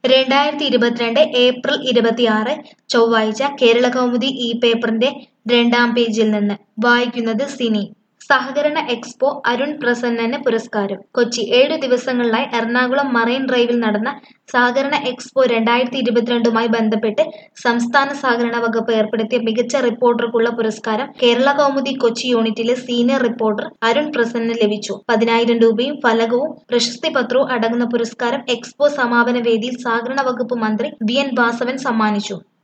രണ്ടായിരത്തി ഇരുപത്തിരണ്ട് ഏപ്രിൽ ഇരുപത്തിയാറ് ചൊവ്വാഴ്ച കേരള കൗമുദി ഈ പേപ്പറിന്റെ രണ്ടാം പേജിൽ നിന്ന് വായിക്കുന്നത് സിനി സഹകരണ എക്സ്പോ അരുൺ പ്രസന്നന് പുരസ്കാരം കൊച്ചി ഏഴു ദിവസങ്ങളിലായി എറണാകുളം മറൈൻ ഡ്രൈവിൽ നടന്ന സഹകരണ എക്സ്പോ രണ്ടായിരത്തി ഇരുപത്തിരണ്ടുമായി ബന്ധപ്പെട്ട് സംസ്ഥാന സഹകരണ വകുപ്പ് ഏർപ്പെടുത്തിയ മികച്ച റിപ്പോർട്ടർക്കുള്ള പുരസ്കാരം കേരള കൗമുദി കൊച്ചി യൂണിറ്റിലെ സീനിയർ റിപ്പോർട്ടർ അരുൺ പ്രസന്നന് ലഭിച്ചു പതിനായിരം രൂപയും ഫലകവും പ്രശസ്തി പത്രവും അടങ്ങുന്ന പുരസ്കാരം എക്സ്പോ സമാപന വേദിയിൽ സഹകരണ വകുപ്പ് മന്ത്രി വി എൻ വാസവൻ സമ്മാനിച്ചു